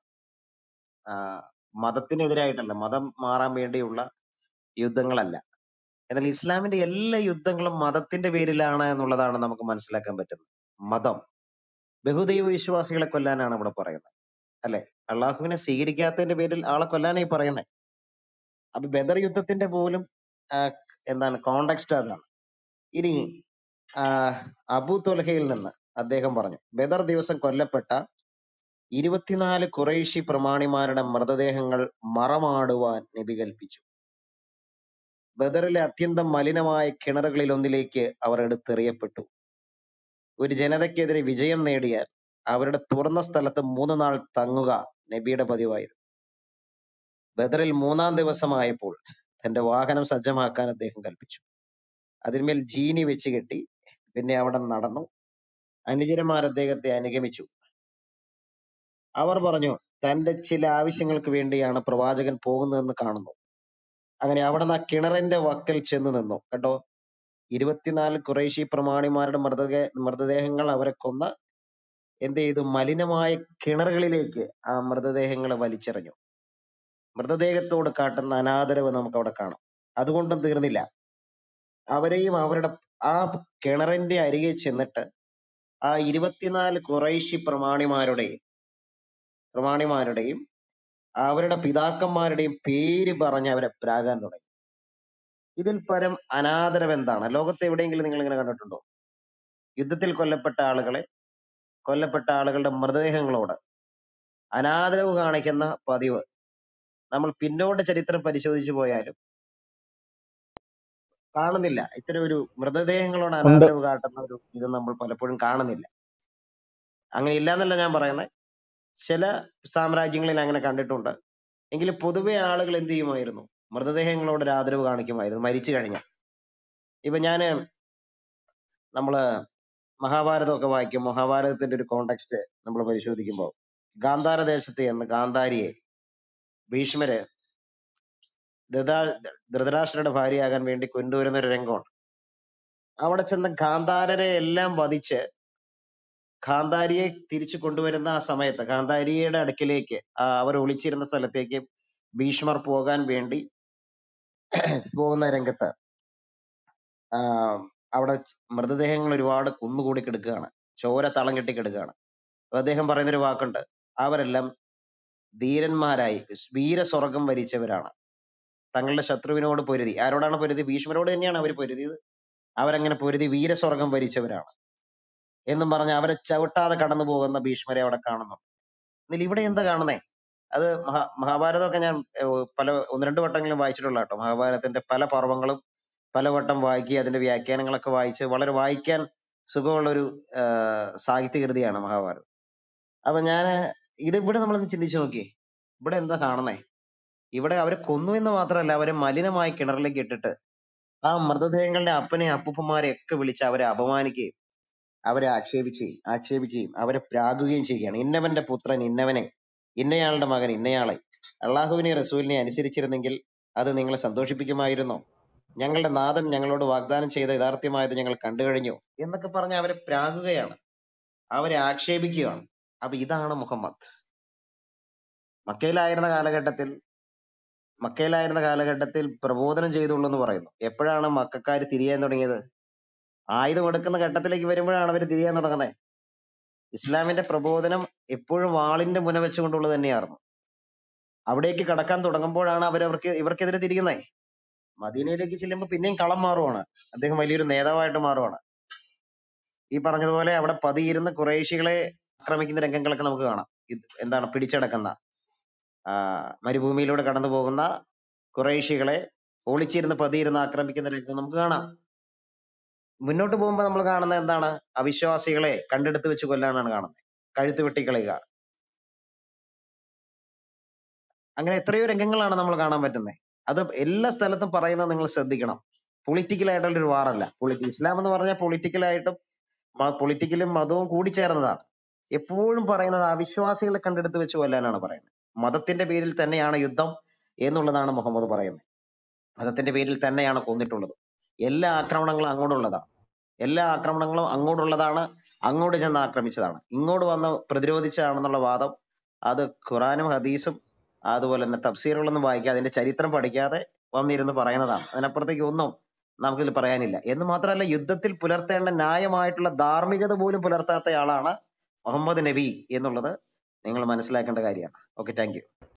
മതത്തിനെതിരായിട്ടല്ല മതം മാറാൻ വേണ്ടിയുള്ള യുദ്ധങ്ങളല്ല എന്നാൽ ഇസ്ലാമിന്റെ എല്ലാ യുദ്ധങ്ങളും മതത്തിന്റെ പേരിലാണ് എന്നുള്ളതാണ് നമുക്ക് മനസ്സിലാക്കാൻ പറ്റുന്നത് മതം ബഹുദൈവ വിശ്വാസികളെ കൊല്ലാനാണ് ഇവിടെ പറയുന്നത് അല്ലെ അള്ളാഹുവിനെ സ്വീകരിക്കാത്തതിന്റെ പേരിൽ ആളെ കൊല്ലാനായി പറയുന്നത് അപ്പൊ ബദർ യുദ്ധത്തിന്റെ പോലും ആ, എന്താണ് കോണ്ടെക്സ്റ്റ് അതാണ് ഇനി ആ, അബൂ തൊലഹയിൽ നിന്ന് അദ്ദേഹം പറഞ്ഞു ബദർ ദിവസം കൊല്ലപ്പെട്ട ഇരുപത്തിനാല് ഖുറൈശി പ്രമാണിമാരുടെ മൃതദേഹങ്ങൾ മറമാടുവാൻ നബി കൽപ്പിച്ചു ബദറിലെ അത്യന്തം മലിനമായ കിണറുകളിൽ ഒന്നിലേക്ക് അവർ എടുത്തെറിയപ്പെട്ടു ഒരു ജനതയ്ക്കെതിരെ വിജയം നേടിയാൽ അവരുടെ തുറന്ന സ്ഥലത്ത് മൂന്ന് നാൾ തങ്ങുക നബിയുടെ പതിവായിരുന്നു ബദറിൽ മൂന്നാം ദിവസമായപ്പോൾ തന്റെ വാഹനം സജ്ജമാക്കാൻ അദ്ദേഹം കൽപ്പിച്ചു അതിന്മേൽ ജീനി വെച്ച് കെട്ടി പിന്നെ അവിടെ നടന്നു അനുചരന്മാർ അദ്ദേഹത്തെ അനുഗമിച്ചു അവർ പറഞ്ഞു തന്റെ ചില ആവശ്യങ്ങൾക്ക് വേണ്ടിയാണ് പ്രവാചകൻ പോകുന്നതെന്ന് കാണുന്നു അങ്ങനെ അവിടെ നിന്ന് ആ കിണറിന്റെ വക്കൽ ചെന്ന് നിന്നു കേട്ടോ ഇരുപത്തിനാല് കുറേശി പ്രമാണിമാരുടെ മൃതദേ മൃതദേഹങ്ങൾ അവരെ കൊന്ന് എന്ത് ചെയ്തു മലിനമായ കിണറുകളിലേക്ക് ആ മൃതദേഹങ്ങളെ വലിച്ചെറിഞ്ഞു മൃതദേഹത്തോട് കാട്ടുന്ന അനാദരവ് നമുക്ക് അവിടെ കാണാം അതുകൊണ്ടും തീർന്നില്ല അവരെയും അവരുടെ ആ കിണറിന്റെ അരികെ ചെന്നിട്ട് ആ ഇരുപത്തിനാല് കുറേശി പ്രമാണിമാരുടെയും പ്രമാണിമാരുടെയും അവരുടെ പിതാക്കന്മാരുടെയും പേര് പറഞ്ഞ് അവരെ പ്രാകാൻ തുടങ്ങി ഇതിൽ പരം അനാദരവ് എന്താണ് ലോകത്ത് എവിടെയെങ്കിലും നിങ്ങൾ ഇങ്ങനെ കണ്ടിട്ടുണ്ടോ യുദ്ധത്തിൽ കൊല്ലപ്പെട്ട ആളുകളെ കൊല്ലപ്പെട്ട ആളുകളുടെ മൃതദേഹങ്ങളോട് അനാദരവ് കാണിക്കുന്ന പതിവ് നമ്മൾ പിന്നോട്ട് ചരിത്രം പരിശോധിച്ചു പോയാലും കാണുന്നില്ല ഇത്തരം ഒരു മൃതദേഹങ്ങളോട് ഉണ്ട് അനാദരവ് കാട്ടുന്ന ഒരു ഇത് നമ്മൾ പലപ്പോഴും കാണുന്നില്ല അങ്ങനെ ഇല്ല എന്നല്ല ഞാൻ പറയുന്നത് ചില സാമ്രാജ്യങ്ങളിൽ അങ്ങനെ കണ്ടിട്ടുണ്ട് എങ്കിലും പൊതുവെ ആളുകൾ എന്ത് ചെയ്യുമായിരുന്നു മൃതദേഹങ്ങളോട് ഒരു ആദരവ് കാണിക്കുമായിരുന്നു മരിച്ചു കഴിഞ്ഞാൽ ഇപ്പൊ ഞാന് നമ്മള് മഹാഭാരതമൊക്കെ വായിക്കും മഹാഭാരതത്തിന്റെ ഒരു കോണ്ടെക്സ്റ്റ് നമ്മൾ പരിശോധിക്കുമ്പോൾ ഗാന്ധാര ദേശത്ത് എന്ന് ഗാന്ധാരിയെ ഭീഷ്മര് ധൃതാ ധൃതരാഷ്ട്രയുടെ ഭാര്യയാകാൻ വേണ്ടി കൊണ്ടുവരുന്ന ഒരു രംഗമുണ്ട് അവിടെ ചെന്ന് ഗാന്ധാരരെ എല്ലാം വധിച്ച് ഗാന്ധാരിയെ തിരിച്ചു കൊണ്ടുവരുന്ന ആ സമയത്ത് ഗാന്ധാരിയുടെ അടുക്കിലേക്ക് ആ അവർ ഒളിച്ചിരുന്ന സ്ഥലത്തേക്ക് ഭീഷ്മർ പോകാൻ വേണ്ടി പോകുന്ന രംഗത്ത് ആ, അവിടെ മൃതദേഹങ്ങൾ ഒരുപാട് കുന്നുകൂടി കിടക്കുകയാണ് ചോര തളം കെട്ടി കിടക്കുകയാണ് അപ്പൊ അദ്ദേഹം പറയുന്നൊരു വാക്കുണ്ട് അവരെല്ലാം ധീരന്മാരായി വീരസ്വർഗം വരിച്ചവരാണ് തങ്ങളുടെ ശത്രുവിനോട് പൊരുതി ആരോടാണ് പൊരുതി ഭീഷ്മരോട് തന്നെയാണ് അവർ പൊരുതിയത് അവരങ്ങനെ പൊരുതി വീരസ്വർഗം വരിച്ചവരാണ് എന്നും പറഞ്ഞ് അവരെ ചവിട്ടാതെ കടന്നു പോകുന്ന ഭീഷ്മരെ അവിടെ കാണുന്നു എന്നാൽ ഇവിടെ എന്താ കാണുന്നേ അത് മഹാ മഹാഭാരതമൊക്കെ ഞാൻ ഏഹ്, പല ഒന്ന് രണ്ട് വട്ടങ്ങളും വായിച്ചിട്ടുള്ള കേട്ടോ മഹാഭാരതത്തിന്റെ പല പർവ്വങ്ങളും പലവട്ടം വായിക്കുക അതിന്റെ വ്യാഖ്യാനങ്ങളൊക്കെ വായിച്ച് വളരെ വായിക്കാൻ സുഖമുള്ളൊരു ആഹ് സാഹിത്യകൃതിയാണ് മഹാഭാരതം അപ്പൊ ഞാൻ ഇത് ഇവിടെ നമ്മളൊന്ന് ചിന്തിച്ചു നോക്കിയേ ഇവിടെ എന്താ കാണുന്നേ ഇവിടെ അവരെ കൊന്നു എന്ന് മാത്രമല്ല അവരെ മലിനമായ കിണറിലേക്ക് ഇട്ടിട്ട് ആ മൃതദേഹങ്ങളുടെ അപ്പനെയും അപ്പൂപ്പന്മാരെയും ഒക്കെ വിളിച്ച് അവരെ അപമാനിക്കുകയും അവരെ ആക്ഷേപിക്കുകയും ആക്ഷേപിക്കുകയും അവരെ പ്രാകുകയും ചെയ്യുകയാണ് ഇന്നവന്റെ പുത്രൻ ഇന്നവനെ ഇന്നയാളുടെ മകൻ ഇന്നയാളെ അള്ളാഹുവിനെ റസൂലിനെ അനുസരിച്ചിരുന്നെങ്കിൽ അത് നിങ്ങളെ സന്തോഷിപ്പിക്കുമായിരുന്നോ ഞങ്ങളുടെ നാഥൻ ഞങ്ങളോട് വാഗ്ദാനം ചെയ്ത യഥാർത്ഥ്യമായത് ഞങ്ങൾ കണ്ടു കഴിഞ്ഞു എന്നൊക്കെ പറഞ്ഞ് അവരെ പ്രാകുകയാണ് അവരെ ആക്ഷേപിക്കുകയാണ് അപ്പൊ ഇതാണ് മുഹമ്മദ് മക്കയിലായിരുന്ന കാലഘട്ടത്തിൽ മക്കയിലായിരുന്ന കാലഘട്ടത്തിൽ പ്രബോധനം ചെയ്തുള്ളൂ എന്ന് പറയുന്നു എപ്പോഴാണ് മക്കാർ തിരിയാൻ തുടങ്ങിയത് ആയുധം എടുക്കുന്ന ഘട്ടത്തിലേക്ക് വരുമ്പോഴാണ് അവർ തിരിയാൻ തുടങ്ങുന്നത് ഇസ്ലാമിന്റെ പ്രബോധനം എപ്പോഴും വാളിന്റെ മുന വെച്ചുകൊണ്ടുള്ളത് തന്നെയായിരുന്നു അവിടേക്ക് കടക്കാൻ തുടങ്ങുമ്പോഴാണ് അവരവർക്ക് ഇവർക്കെതിരെ തിരിയുന്നത് മദീനയിലേക്ക് ചെല്ലുമ്പോൾ പിന്നെയും കളം മാറുവാണ് അദ്ദേഹം വലിയൊരു നേതാവായിട്ട് മാറുവാണ് ഈ പറഞ്ഞതുപോലെ അവിടെ പതിയിരുന്ന് കുറേശികളെ ആക്രമിക്കുന്ന രംഗങ്ങളൊക്കെ നമുക്ക് കാണാം ഇത് എന്താണ് പിടിച്ചടക്കുന്ന ആ മരുഭൂമിയിലൂടെ കടന്നു പോകുന്ന കുറേശികളെ ഒളിച്ചിരുന്ന് പതിയിരുന്ന് ആക്രമിക്കുന്ന രംഗം നമുക്ക് കാണാം മുന്നോട്ട് പോകുമ്പോൾ നമ്മൾ കാണുന്നത് എന്താണ് അവിശ്വാസികളെ കണ്ടെടുത്ത് വെച്ച് കൊല്ലാനാണ് കാണുന്നത് കഴുത്ത് വെട്ടിക്കളയുക അങ്ങനെ എത്രയോ രംഗങ്ങളാണ് നമ്മൾ കാണാൻ പറ്റുന്നത് അത് എല്ലാ സ്ഥലത്തും പറയുന്നത് നിങ്ങൾ ശ്രദ്ധിക്കണം പൊളിറ്റിക്കൽ ആയിട്ടുള്ള ഒരു വാറല്ല പൊളിറ്റി ഇസ്ലാം എന്ന് പറഞ്ഞാൽ പൊളിറ്റിക്കലായിട്ടും പൊളിറ്റിക്കലും മതവും കൂടിച്ചേർന്നതാണ് എപ്പോഴും പറയുന്നത് അവിശ്വാസികളെ കണ്ടെടുത്ത് വെച്ച് കൊല്ലാനാണ് പറയുന്നത് മതത്തിന്റെ പേരിൽ തന്നെയാണ് യുദ്ധം എന്നുള്ളതാണ് മുഹമ്മദ് പറയുന്നത് മതത്തിന്റെ പേരിൽ തന്നെയാണ് കൊന്നിട്ടുള്ളത് എല്ലാ ആക്രമണങ്ങളും അങ്ങോട്ടുള്ളതാണ് എല്ലാ ആക്രമണങ്ങളും അങ്ങോട്ടുള്ളതാണ് അങ്ങോട്ട് ചെന്ന് ആക്രമിച്ചതാണ് ഇങ്ങോട്ട് വന്ന് പ്രതിരോധിച്ചതാണെന്നുള്ള വാദം അത് ഖുറാനും ഹദീസും അതുപോലെ തന്നെ തഫ്സീറുകളൊന്നും വായിക്കാതെ അതിന്റെ ചരിത്രം പഠിക്കാതെ വന്നിരുന്ന് പറയുന്നതാണ് അതിനപ്പുറത്തേക്ക് ഒന്നും നമുക്കിതിൽ പറയാനില്ല എന്ന് മാത്രമല്ല യുദ്ധത്തിൽ പുലർത്തേണ്ട ന്യായമായിട്ടുള്ള ധാർമ്മികത പോലും പുലർത്താത്ത ആളാണ് മുഹമ്മദ് നബി എന്നുള്ളത് നിങ്ങൾ മനസ്സിലാക്കേണ്ട കാര്യമാണ് ഓക്കെ താങ്ക് യു